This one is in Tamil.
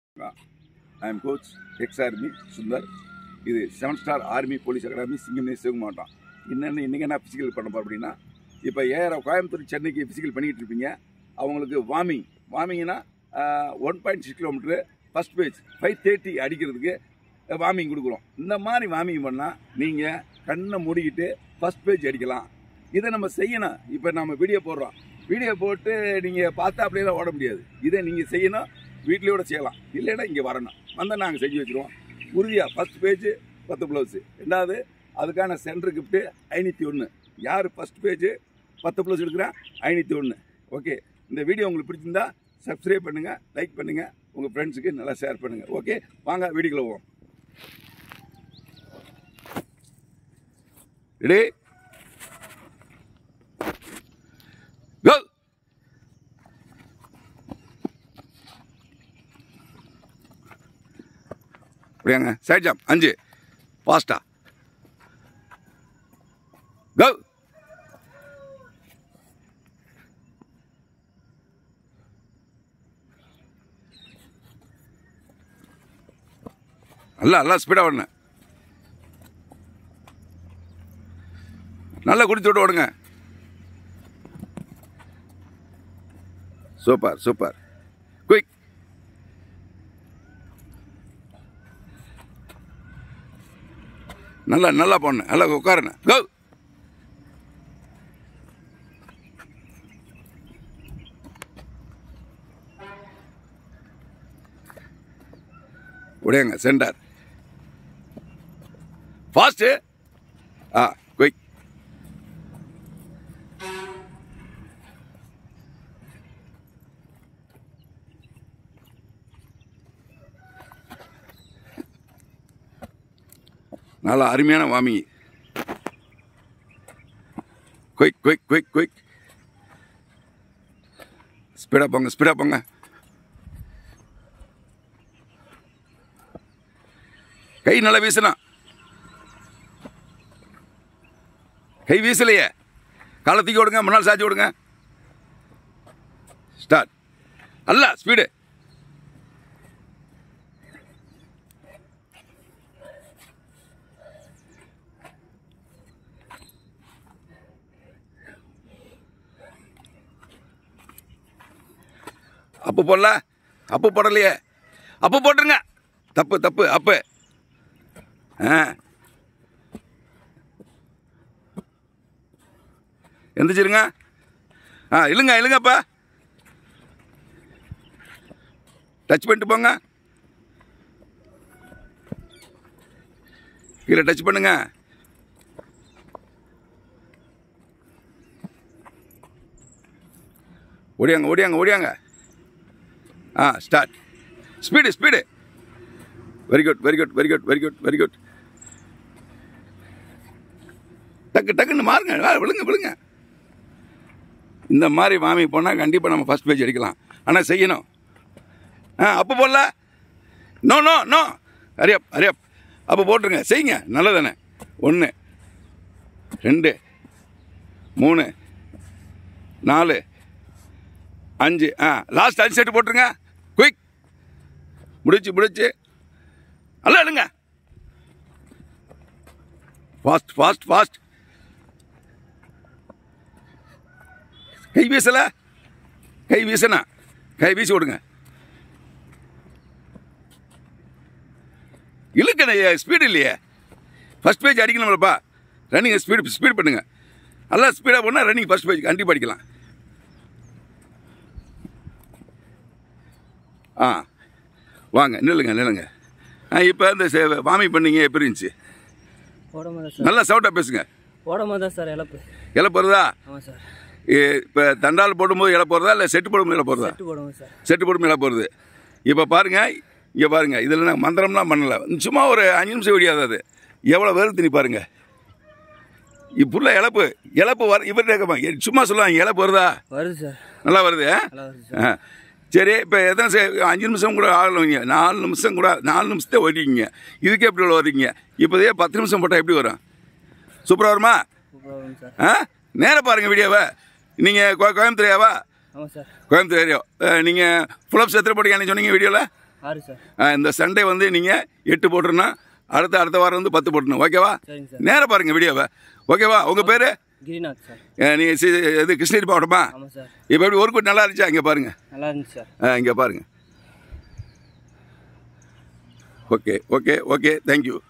I am coach ex army Sundar இது seven star army police academy சிங்கம்னே சிவக மாவட்டம் என்னென்ன இன்றைக்கி என்ன ஃபிசிக்கல் பண்ண போகிறோம் அப்படின்னா இப்போ ஏற கோயம்புத்தூர் சென்னைக்கு ஃபிசிக்கல் பண்ணிக்கிட்டு இருப்பீங்க அவங்களுக்கு வார்மிங் வார்மிங்னா one point six kilometre first page five thirty அடிக்கிறதுக்கு வார்மிங் கொடுக்குறோம் இந்த மாதிரி வார்மிங் பண்ணால் நீங்கள் கண்ணை மூடிக்கிட்டு ஃபஸ்ட் பேஜ் அடிக்கலாம் இதை நம்ம செய்யணும் இப்போ நம்ம வீடியோ போடுறோம் வீடியோ போட்டு நீங்கள் பார்த்தா அப்படியெல்லாம் ஓட முடியாது இதை நீங்கள் செய்யணும் வீட்லேயோட செய்யலாம் இல்லைன்னா இங்கே வரணும் வந்தால் நாங்கள் செஞ்சு வச்சுருவோம் உறுதியாக ஃபஸ்ட் பேஜ் பத்து ப்ளவுஸு ரெண்டாவது அதுக்கான சென்டர் கிஃப்ட்டு ஐநூற்றி ஒன்று யார் ஃபஸ்ட் பேஜ் பத்து ப்ளவுஸ் எடுக்கிறேன் ஐநூற்றி ஒன்று ஓகே இந்த வீடியோ உங்களுக்கு பிடிச்சிருந்தா சப்ஸ்கிரைப் பண்ணுங்கள் லைக் பண்ணுங்கள் உங்கள் ஃப்ரெண்ட்ஸுக்கு நல்லா ஷேர் பண்ணுங்கள் ஓகே வாங்க வீடியோக்குள்ள போவோம் ரெடி கோ அப்படியாங்க சைட் ஜம்ப் அஞ்சு ஃபாஸ்டா கோ நல்லா நல்லா ஸ்பீடாக ஓடணும் நல்லா குடிச்சு விட்டு ஓடுங்க சூப்பர் சூப்பர் குயிக் நல்லா நல்லா போடணும் நல்லா உட்காருங்க கோ உடையங்க சென்டர் ஃபாஸ்ட்டு ஆ குயிக் நல்லா அருமையான வாமி குயிக் குயிக் குயிக் குயிக் ஸ்பீடாக போங்க ஸ்பீடாக போங்க கை நல்லா வீசணும் கை வீசலையே காலை தூக்கி விடுங்க முன்னால் சாச்சி விடுங்க ஸ்டார்ட் அல்ல ஸ்பீடு அப்பு போடல அப்பு போடலையே அப்பு போட்டுருங்க தப்பு தப்பு அப்பு ஆ எந்திரிச்சிருங்க ஆ இல்லைங்க இல்லைங்கப்பா டச் பண்ணிட்டு போங்க கீழே டச் பண்ணுங்க ஓடியாங்க ஓடியாங்க ஓடியாங்க ஆ start speed speed very good very good very good very good very good டக்கு டக்குன்னு மாறுங்க வா, விழுங்க விழுங்க இந்த மாதிரி மாமி போனால் கண்டிப்பாக நம்ம ஃபஸ்ட் பேஜ் அடிக்கலாம் ஆனால் செய்யணும் ஆ அப்போ போடல நோ நோ நோ அரியப் அரியப் அப்போ போட்டுருங்க செய்யுங்க நல்லதானே ஒன்று ரெண்டு மூணு நாலு அஞ்சு ஆ லாஸ்ட் அஞ்சு செட்டு போட்டுருங்க குயிக் முடிச்சு முடிச்சு அல்ல எடுங்க ஃபாஸ்ட் ஃபாஸ்ட் ஃபாஸ்ட் கை வீசல கை வீசனா கை வீசி விடுங்க இழுக்கணையே ஸ்பீடு இல்லையே ஃபர்ஸ்ட் பேஜ் அடிக்கணும்லப்பா ரன்னிங் ஸ்பீடு ஸ்பீட் பண்ணுங்க நல்லா ஸ்பீடாக போனால் ரன்னிங் ஃபர்ஸ்ட் பேஜ் கண்டிப்பாக அடிக்கலாம் ஆ வாங்க நில்லுங்க நில்லுங்க ஆ இப்போ இந்த சே- வாமி பண்ணீங்க எப்படி இருந்துச்சு ஓடாம தான் சார் நல்லா சவுட்டாக பேசுங்க ஓடாம தான் சார் இழப்பு இலை போகிறதா ஆமாம் சார் இப்போ தண்டால் போடும்போது இலை போகிறதா இல்லை செட்டு போடும்போது இலை போகிறதா செட்டு போடுவோம் சார் செட்டு போடும்போது இலை போகிறது இப்போ பாருங்கள் இங்கே பாருங்கள் இதில் நான் மந்திரம்லாம் பண்ணலை சும்மா ஒரு அஞ்சு நிமிஷம் விடியாது அது எவ்வளோ வருது நீ பாருங்க இப்புள்ள இழப்பு இழப்பு வர இவர்கிட்ட கேட்பாங்க சும்மா சொல்லுவாங்க இழப்பு வருதா வருது சார் நல்லா வருது ஆ? நல்லா வருது சார் ஆ சரி இப்போ எத்தனை செ- அஞ்சு நிமிஷம் கூட ஆகலைங்க நாலு நிமிஷம் கூட நாலு நிமிஷத்தை ஓட்டிக்கிங்க இதுக்கே எப்படி இவ்வளோ வரீங்க இப்போதே பத்து நிமிஷம் போட்டால் எப்படி வரும் சூப்பராக வருமா சூப்பராக வரும் சார் ஆ நேராக பாருங்கள் வீடியோவை நீங்கள் கோயம்புத்தூரையாவா ஆமாம் சார் கோயம்புத்தூர் ஏரியா நீங்கள் ஃபுல்லப்ஸ் எத்தனை போட்டீங்க சொன்னீங்க வீடியோவில் ஆறு சார் ஆ, இந்த சண்டே வந்து நீங்கள் எட்டு போட்டுருன்னா அடுத்த அடுத்த வாரம் வந்து பத்து போட்டுருணும் ஓகேவா சரிங்க சார் நேராக பாருங்கள் வீடியோவை ஓகேவா உங்கள் பேர் கிரிநாத் சார் நீங்கள் இது கிருஷ்ணகிரி மாவட்டமா ஆமாம் சார் இப்போ எப்படி ஒர்க் அவுட் நல்லா இருந்துச்சா இங்கே பாருங்கள் நல்லா இருந்துச்சு சார் இங்கே பாருங்கள் ஓகே ஓகே ஓகே தேங்க்யூ